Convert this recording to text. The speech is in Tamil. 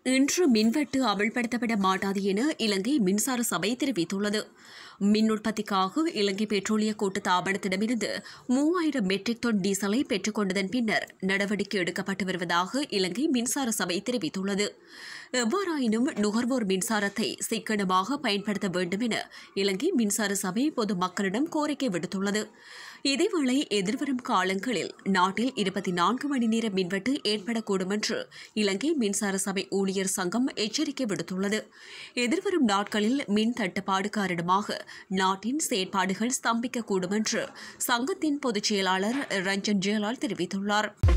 இன்று மின்வெட்டு அமல்படுத்தப்பட மாட்டாது என இலங்கை மின்சார சபை தெரிவித்துள்ளது மின் உற்பத்திக்காக இலங்கை பெட்ரோலிய கூட்டு தாபனத்திடமிருந்து மூவாயிரம் மெட்ரிக் டன் டீசலை பெற்றுக்கொண்டதன் பின்னர் நடவடிக்கை எடுக்கப்பட்டு வருவதாக இலங்கை மின்சார சபை தெரிவித்துள்ளது எவ்வாறாயினும் நுகர்வோர் மின்சாரத்தை சிக்கனமாக பயன்படுத்த வேண்டும் என இலங்கை மின்சார சபை பொதுமக்களிடம் கோரிக்கை விடுத்துள்ளது இதேவேளை எதிர்வரும் காலங்களில் நாட்டில் இருபத்தி நான்கு மணி நேர மின்வெட்டு ஏற்படக்கூடும் என்று இலங்கை மின்சார சபை ஊழியர் சங்கம் எச்சரிக்கை விடுத்துள்ளது எதிர்வரும் நாட்களில் மின் தட்டுப்பாடு காரணமாக நாட்டின் செயற்பாடுகள் ஸ்தம்பிக்கக்கூடும் என்று சங்கத்தின் பொதுச் செயலாளர் ரஞ்சன் ஜெயலால் தெரிவித்துள்ளார்